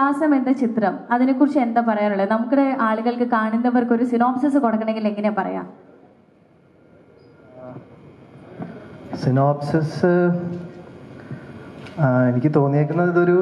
ഉല്ലാസം എന്ന ചിത്രം അതിനെക്കുറിച്ച് എന്താ പറയാനുള്ളത് നമ്മുടെ ആളുകൾക്ക് കാണുന്നവർക്ക് ഒരു സിനോപ്സിസ് കൊടുക്കണമെങ്കിൽ എങ്ങനെയാ പറയാ സിനോപ്സിസ് എനിക്ക് തോന്നിയേക്കുന്നത് ഇതൊരു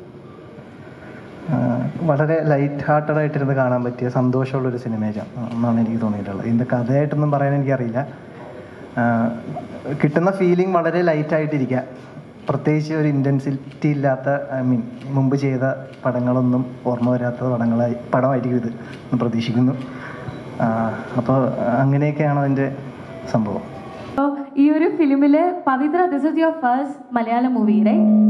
ആ, വളരെ ലൈറ്റ് ഹാർട്ടഡ് ആയിട്ടിരുന്ന് കാണാൻ പറ്റിയ സന്തോഷമുള്ളൊരു സിനിമയാണ് എന്നാണ് എനിക്ക് തോന്നിയിട്ടുള്ളത് ഇതിൻ്റെ കഥയായിട്ടൊന്നും പറയാൻ എനിക്കറിയില്ല ആ, കിട്ടുന്ന ഫീലിംഗ് വളരെ ലൈറ്റ് ആയിട്ടിരിക്കുക പ്രത്യേകിച്ച് ഒരു ഇൻറ്റൻസിറ്റി ഇല്ലാത്ത ഐ മീൻ മുമ്പ് ചെയ്ത പടങ്ങളൊന്നും ഓർമ്മ വരാത്ത പടങ്ങളായി പടമായിരിക്കും ഇത് എന്ന് പ്രതീക്ഷിക്കുന്നു അപ്പോൾ അങ്ങനെയൊക്കെയാണ് അതിൻ്റെ സംഭവം അപ്പോൾ ഈ ഒരു ഫിലിമില് Pavithra this is your first Malayalam movie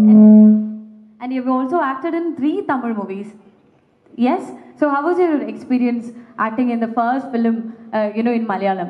and you also acted in three Tamil movies yes so how was your experience acting in the first film you know in Malayalam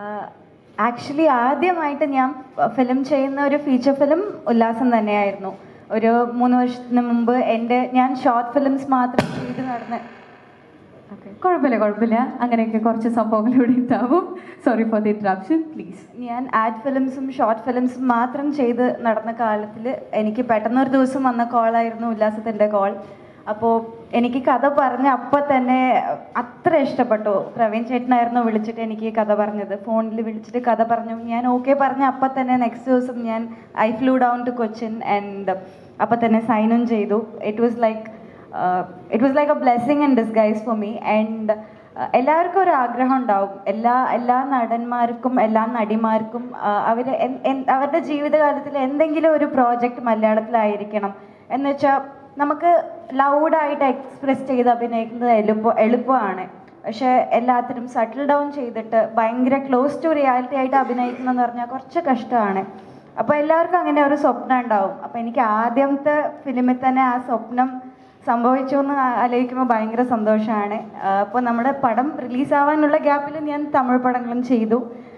actually ആദ്യമായിട്ട് ഞാൻ ഫിലിം ചെയ്യുന്ന ഒരു ഫീച്ചർ ഫിലിം ഉല്ലാസം തന്നെയായിരുന്നു ഒരു മൂന്ന് വർഷത്തിന് മുമ്പ് എൻ്റെ ഞാൻ ഷോർട്ട് ഫിലിംസ് മാത്രം ചെയ്ത് നടന്ന് കുഴപ്പമില്ല കുഴപ്പമില്ല അങ്ങനെയൊക്കെ കുറച്ച് സംഭവങ്ങൾ ഇവിടെ ഉണ്ടാവും sorry for the interruption please ഞാൻ ആഡ് ഫിലിംസും ഷോർട്ട് ഫിലിംസും മാത്രം ചെയ്ത് നടന്ന കാലത്തിൽ എനിക്ക് പെട്ടെന്നൊരു ദിവസം വന്ന കോളായിരുന്നു ഉല്ലാസത്തിൻ്റെ കോൾ അപ്പോൾ എനിക്ക് കഥ പറഞ്ഞ അപ്പം തന്നെ അത്ര ഇഷ്ടപ്പെട്ടു പ്രവീൺ ചേട്ടനായിരുന്നു വിളിച്ചിട്ട് എനിക്ക് കഥ പറഞ്ഞത് ഫോണിൽ വിളിച്ചിട്ട് കഥ പറഞ്ഞു ഞാൻ ഓക്കെ പറഞ്ഞ അപ്പം തന്നെ നെക്സ്റ്റ് ദിവസം ഞാൻ I flew down to Cochin and അപ്പം തന്നെ സൈനും ചെയ്തു it was like it was like a blessing in disguise for me and എല്ലാവർക്കും ഒരു ആഗ്രഹം ഉണ്ടാവും എല്ലാ എല്ലാ നടന്മാർക്കും എല്ലാ നടിമാർക്കും അവർ അവരുടെ ജീവിതകാലത്തിൽ എന്തെങ്കിലും ഒരു പ്രോജക്റ്റ് മലയാളത്തിലായിരിക്കണം എന്ന് വെച്ചാൽ നമുക്ക് ലൗഡായിട്ട് എക്സ്പ്രസ് ചെയ്ത് അഭിനയിക്കുന്നത് എളുപ്പ എളുപ്പമാണ് പക്ഷെ എല്ലാത്തിനും സട്ടിൽ ഡൗൺ ചെയ്തിട്ട് ഭയങ്കര ക്ലോസ് ടു റിയാലിറ്റി ആയിട്ട് അഭിനയിക്കുന്നതെന്ന് പറഞ്ഞാൽ കുറച്ച് കഷ്ടമാണ് അപ്പോൾ എല്ലാവർക്കും അങ്ങനെ ഒരു സ്വപ്നം ഉണ്ടാവും അപ്പോൾ എനിക്ക് ആദ്യത്തെ ഫിലിമിൽ തന്നെ ആ സ്വപ്നം സംഭവിച്ചു എന്ന് ആലോചിക്കുമ്പോൾ ഭയങ്കര സന്തോഷമാണ് അപ്പോൾ നമ്മുടെ പടം റിലീസാവാനുള്ള ഗ്യാപ്പിൽ ഞാൻ തമിഴ് പടങ്ങളും ചെയ്തു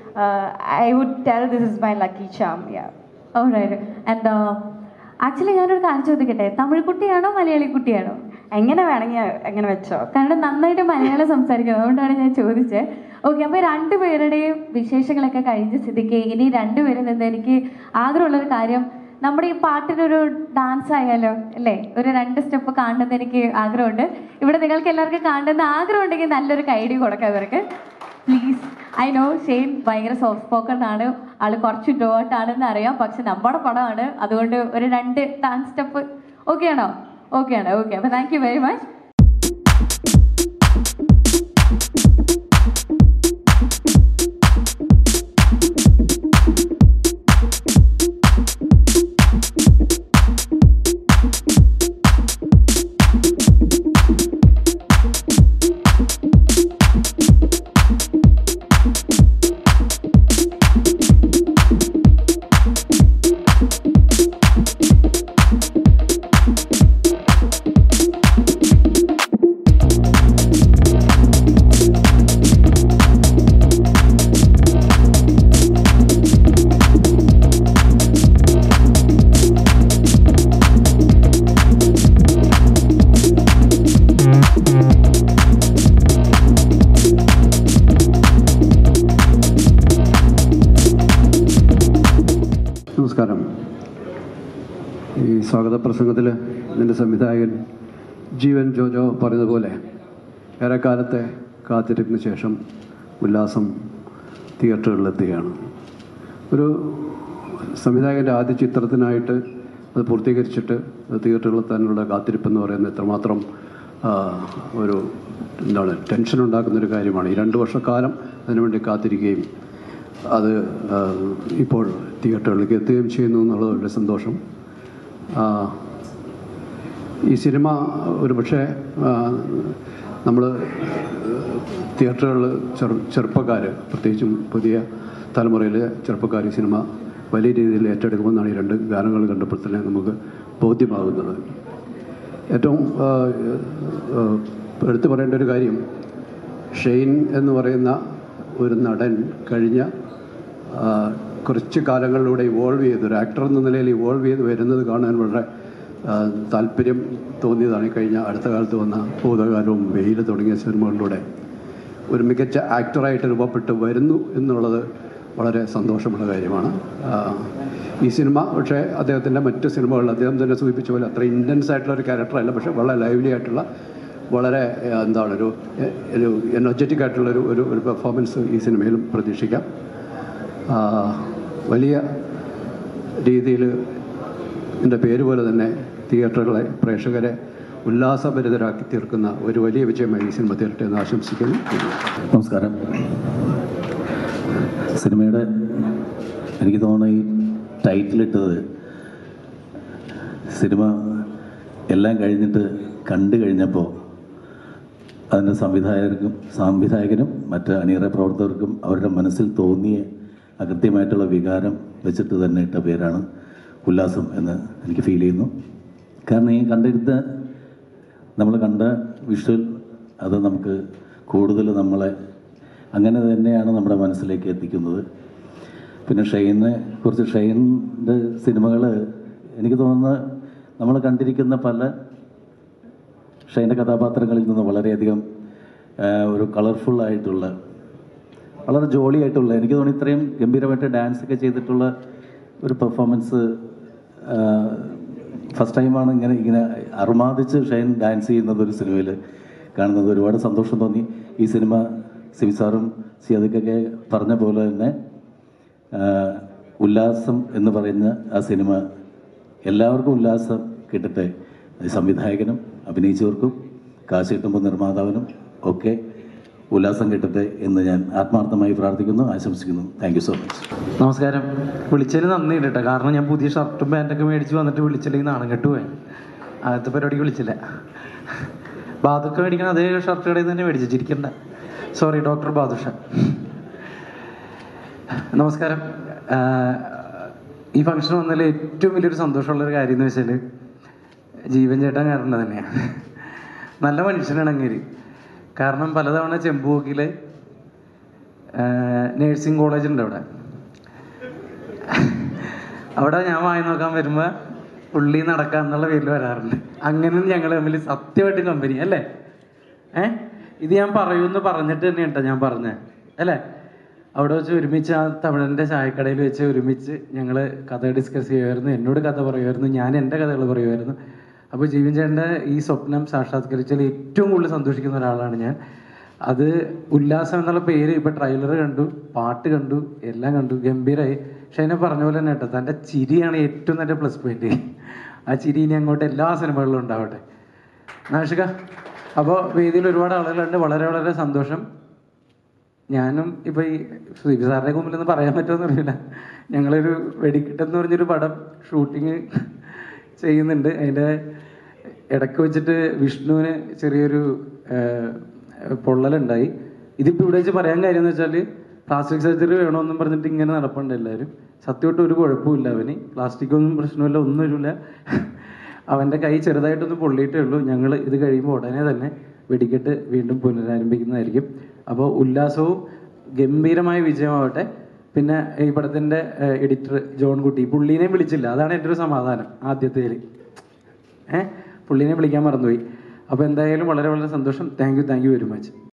I would tell this is my lucky charm yeah alright and actually ഞാനൊരു കാര്യം ചോദിക്കട്ടെ തമിഴ് കുട്ടിയാണോ മലയാളി കുട്ടിയാണോ എങ്ങനെ വേണമെങ്കിൽ എങ്ങനെ വെച്ചോ കാരണം നന്നായിട്ട് മലയാളം സംസാരിക്കുന്നത് അതുകൊണ്ടാണ് ഞാൻ ചോദിച്ചത് ഓക്കെ അപ്പോൾ രണ്ടുപേരുടെയും വിശേഷങ്ങളൊക്കെ കഴിഞ്ഞ സ്ഥിതിക്ക് ഇനി രണ്ടുപേരും നിന്ന് എനിക്ക് ആഗ്രഹമുള്ളൊരു കാര്യം നമ്മുടെ ഈ പാട്ടിനൊരു ഡാൻസ് ആയാലോ അല്ലേ ഒരു രണ്ട് സ്റ്റെപ്പ് കാണുന്നത് എനിക്ക് ആഗ്രഹമുണ്ട് ഇവിടെ നിങ്ങൾക്ക് എല്ലാവർക്കും കാണുന്ന ആഗ്രഹം ഉണ്ടെങ്കിൽ നല്ലൊരു കൈഡി കൊടുക്കാം ഇവർക്ക് പ്ലീസ് ഐ നോ ഷെയ്ൻ ഭയങ്കര സോഫ്റ്റ് സ്പോക്കൺ ആണ് ആള് കുറച്ച് ഡോട്ട് ആണെന്ന് അറിയാം പക്ഷെ നമ്മുടെ പടമാണ് അതുകൊണ്ട് ഒരു രണ്ട് ഡാൻസ് സ്റ്റെപ്പ് ഓക്കെ ആണോ ഓക്കെ ആണ് ഓക്കെ അപ്പോൾ താങ്ക് യു വെരി മച്ച് നമസ്കാരം ഈ സ്വാഗത പ്രസംഗത്തിൽ ഇതിൻ്റെ സംവിധായകൻ ജീവൻ ജോജോ പറഞ്ഞതുപോലെ ഏറെക്കാലത്തെ കാത്തിരിപ്പിന് ശേഷം ഉല്ലാസം തിയേറ്ററുകളിലെത്തുകയാണ് ഒരു സംവിധായകൻ്റെ ആദ്യ ചിത്രത്തിനായിട്ട് അത് പൂർത്തീകരിച്ചിട്ട് അത് തിയേറ്ററുകളിൽ തന്നെയുള്ള കാത്തിരിപ്പെന്ന് പറയുന്നത് എത്രമാത്രം ആ, ഒരു എന്താണ് ടെൻഷൻ ഉണ്ടാക്കുന്നൊരു കാര്യമാണ് ഈ രണ്ട് വർഷക്കാലം അതിനുവേണ്ടി കാത്തിരിക്കുകയും അത് ആ, ഇപ്പോൾ തിയേറ്ററുകളിലേക്ക് എത്തുകയും ചെയ്യുന്നു എന്നുള്ളത് വളരെ സന്തോഷം ആ, ഈ സിനിമ ഒരു പക്ഷേ നമ്മൾ തിയേറ്ററുകളിൽ ചെറു ചെറുപ്പക്കാർ പ്രത്യേകിച്ചും പുതിയ തലമുറയിലെ ചെറുപ്പക്കാർ ഈ സിനിമ വലിയ രീതിയിൽ ഏറ്റെടുക്കുമെന്നാണ് ഈ രണ്ട് ഗാനങ്ങൾ കണ്ടപ്പോൾ തന്നെ നമുക്ക് ബോധ്യമാകുന്നത് ഏറ്റവും ആ, ആ, എടുത്തു പറയേണ്ട ഒരു കാര്യം ഷെയ്ൻ എന്ന് പറയുന്ന ഒരു നടൻ കഴിഞ്ഞ ആ, കുറച്ച് കാലങ്ങളിലൂടെ ഇവോൾവ് ചെയ്ത് ഒരു ആക്ടർ എന്ന നിലയിൽ ഇവോൾവ് ചെയ്ത് വരുന്നത് കാണാൻ വളരെ ആ, താല്പര്യം തോന്നിയതാണ് ഈ കഴിഞ്ഞ അടുത്ത കാലത്ത് വന്ന ഭൂതകാലവും വെയിൽ തുടങ്ങിയ സിനിമകളിലൂടെ ഒരു മികച്ച ആക്ടറായിട്ട് രൂപപ്പെട്ട് വരുന്നു എന്നുള്ളത് വളരെ സന്തോഷമുള്ള കാര്യമാണ് ആ, ഈ സിനിമ പക്ഷേ അദ്ദേഹത്തിൻ്റെ മറ്റ് സിനിമകളിൽ അദ്ദേഹം തന്നെ സൂചിപ്പിച്ച പോലെ അത്ര ഇൻറ്റൻസ് ആയിട്ടുള്ള ഒരു ക്യാരക്ടറല്ല പക്ഷേ വളരെ ലൈവ്ലി ആയിട്ടുള്ള വളരെ ഏഹ്, എന്താണ് ഒരു എ- ഒരു എനർജറ്റിക് ആയിട്ടുള്ള ഒരു ഒരു ഒരു പെർഫോമൻസ് ഈ സിനിമയിലും പ്രതീക്ഷിക്കാം ആ, വലിയ രീതിയിൽ എൻ്റെ പേര് പോലെ തന്നെ തിയേറ്ററുകളെ പ്രേക്ഷകരെ ഉല്ലാസഭരിതരാക്കി തീർക്കുന്ന ഒരു വലിയ വിജയമായി ഈ സിനിമ തീരട്ടെ എന്ന് ആശംസിക്കുന്നു നമസ്കാരം സിനിമയുടെ എനിക്ക് തോന്നുന്നു ഈ ടൈറ്റിലിട്ടത് സിനിമ എല്ലാം കഴിഞ്ഞിട്ട് കണ്ടു കഴിഞ്ഞപ്പോൾ അതിൻ്റെ സംവിധായകർക്കും സംവിധായകനും മറ്റ് അണിയറ പ്രവർത്തകർക്കും അവരുടെ മനസ്സിൽ തോന്നിയ അകൃത്യമായിട്ടുള്ള വികാരം വെച്ചിട്ട് തന്നെ ഇട്ട പേരാണ് ഉല്ലാസം എന്ന് എനിക്ക് ഫീൽ ചെയ്യുന്നു കാരണം ഈ കണ്ടെടുത്ത നമ്മൾ കണ്ട വിഷ്വൽ അത് നമുക്ക് കൂടുതൽ നമ്മളെ അങ്ങനെ തന്നെയാണ് നമ്മുടെ മനസ്സിലേക്ക് എത്തിക്കുന്നത് പിന്നെ ഷെയ്നെ കുറിച്ച് ഷെയ്ൻ്റെ സിനിമകൾ എനിക്ക് തോന്നുന്നത് നമ്മൾ കണ്ടിരിക്കുന്ന പല ഷൈൻ്റെ കഥാപാത്രങ്ങളിൽ നിന്ന് വളരെയധികം ആ, ഒരു കളർഫുൾ ആയിട്ടുള്ള വളരെ ജോളി ആയിട്ടുള്ള എനിക്ക് തോന്നുന്നു ഇത്രയും ഗംഭീരമായിട്ട് ഡാൻസ് ഒക്കെ ചെയ്തിട്ടുള്ള ഒരു പെർഫോമൻസ് ഫസ്റ്റ് ടൈമാണ് ഇങ്ങനെ ഇങ്ങനെ അറുമാദിച്ച് ഷൈൻ ഡാൻസ് ചെയ്യുന്നത് ഒരു സിനിമയിൽ കാണുന്നത് ഒരുപാട് സന്തോഷം തോന്നി ഈ സിനിമ സിവി സാറും സിയാദിക്കൊക്കെ പറഞ്ഞ പോലെ തന്നെ ആ, ഉല്ലാസം എന്ന് പറയുന്ന ആ സിനിമ എല്ലാവർക്കും ഉല്ലാസം കിട്ടട്ടെ അത് സംവിധായകനും അഭിനയിച്ചവർക്കും കാശ് കിട്ടുമ്പോൾ നിർമ്മാതാവിനും ഒക്കെ ഉല്ലാസം കിട്ടട്ടെ എന്ന് ഞാൻ ആത്മാർത്ഥമായി പ്രാർത്ഥിക്കുന്നു ആശംസിക്കുന്നു താങ്ക് യു സോ മച്ച് നമസ്കാരം വിളിച്ചതിന് നന്ദി കേട്ടോ കാരണം ഞാൻ പുതിയ ഷർട്ടും പാൻറ്റൊക്കെ മേടിച്ച് വന്നിട്ട് വിളിച്ചില്ലെങ്കിൽ നാണം കെട്ടു പോയി ആദ്യത്തെ പരിപാടിക്ക് വിളിച്ചില്ല ബാദുക്ക മേടിക്കണം അതേ ഷർട്ട് കടയിൽ നിന്ന് തന്നെ മേടിച്ചു ചിരിക്കണ്ട സോറി ഡോക്ടർ ബാദുഷ നമസ്കാരം ആഹ് ഈ ഫംഗ്ഷൻ വന്നതിൽ ഏറ്റവും വലിയൊരു സന്തോഷമുള്ളൊരു കാര്യം എന്ന് വെച്ചാൽ ജീവൻ ചേട്ടൻ കാരണം തന്നെയാണ് നല്ല മനുഷ്യനാണ് അങ്ങേര് കാരണം പലതവണ ചെമ്പൂക്കിലെ നേഴ്സിംഗ് കോളേജ് ഉണ്ട് അവിടെ അവിടെ ഞാൻ വായി നോക്കാൻ വരുമ്പോൾ പുള്ളി നടക്കുക എന്നുള്ള പേരിൽ വരാറുണ്ട് അങ്ങനെ ഞങ്ങൾ തമ്മിൽ സത്യമായിട്ട് കമ്പനി അല്ലേ ഏ ഇത് ഞാൻ പറയൂന്ന് പറഞ്ഞിട്ട് തന്നെ കേട്ടോ ഞാൻ പറഞ്ഞത് അല്ലേ അവിടെ വെച്ച് ഒരുമിച്ച് ആ തമിഴൻ്റെ ചായക്കടയിൽ വെച്ച് ഒരുമിച്ച് ഞങ്ങൾ കഥ ഡിസ്കസ് ചെയ്യുമായിരുന്നു എന്നോട് കഥ പറയുമായിരുന്നു ഞാൻ എൻ്റെ കഥകൾ പറയുമായിരുന്നു അപ്പോൾ ജീവൻ ചേട്ടൻ്റെ ഈ സ്വപ്നം സാക്ഷാത്കരിച്ചാൽ ഏറ്റവും കൂടുതൽ സന്തോഷിക്കുന്ന ഒരാളാണ് ഞാൻ അത് ഉല്ലാസം എന്നുള്ള പേര് ഇപ്പൊ ട്രെയിലർ കണ്ടു പാട്ട് കണ്ടു എല്ലാം കണ്ടു ഗംഭീരമായി പക്ഷെ അതിനെ പറഞ്ഞ പോലെ തന്നെ കേട്ടോ തൻ്റെ ചിരിയാണ് ഏറ്റവും നല്ല പ്ലസ് പോയിന്റ് ആ ചിരി ഇനി അങ്ങോട്ട് എല്ലാ സിനിമകളിലും ഉണ്ടാവട്ടെ നാഷിക അപ്പോൾ വേദിയിൽ ഒരുപാട് ആളുകളുണ്ട് വളരെ വളരെ സന്തോഷം ഞാനും ഇപ്പൊ ഈ സുദീപ് സാറിന്റെ മുമ്പിൽ നിന്ന് പറയാൻ പറ്റുമെന്ന് അറിയില്ല ഞങ്ങളൊരു വെടിക്കെട്ടെന്ന് പറഞ്ഞൊരു പടം ഷൂട്ടിങ് ചെയ്യുന്നുണ്ട് അതിന്റെ ഇടയ്ക്ക് വെച്ചിട്ട് വിഷ്ണുവിന് ചെറിയൊരു ആഹ്, പൊള്ളലുണ്ടായി ഇതിപ്പോ ഇവിടെ വെച്ച് പറയാൻ കാര്യം എന്ന് വെച്ചാൽ പ്ലാസ്റ്റിക് സർജറി വേണമെന്നും പറഞ്ഞിട്ട് ഇങ്ങനെ നടപ്പുണ്ട് എല്ലാവരും സത്യമായിട്ട് ഒരു കുഴപ്പമില്ല അവന് പ്ലാസ്റ്റിക് ഒന്നും പ്രശ്നമില്ല ഒന്നുമില്ല അവന്റെ കൈ ചെറുതായിട്ടൊന്ന് പൊള്ളിയിട്ടേ ഉള്ളൂ ഞങ്ങൾ ഇത് കഴിയുമ്പോൾ ഉടനെ തന്നെ വെടിക്കെട്ട് വീണ്ടും പുനരാരംഭിക്കുന്നതായിരിക്കും അപ്പോൾ ഉല്ലാസവും ഗംഭീരമായ വിജയമാവട്ടെ പിന്നെ ഈ പടത്തിന്റെ എഡിറ്റർ ജോൺ കുട്ടി പുള്ളീനെ വിളിച്ചില്ല അതാണ് എൻ്റെ ഒരു സമാധാനം ആദ്യത്തേല് ഏഹ് പുള്ളീനെ വിളിക്കാൻ മറന്നുപോയി അപ്പോൾ എന്തായാലും വളരെ വളരെ സന്തോഷം thank you thank you very much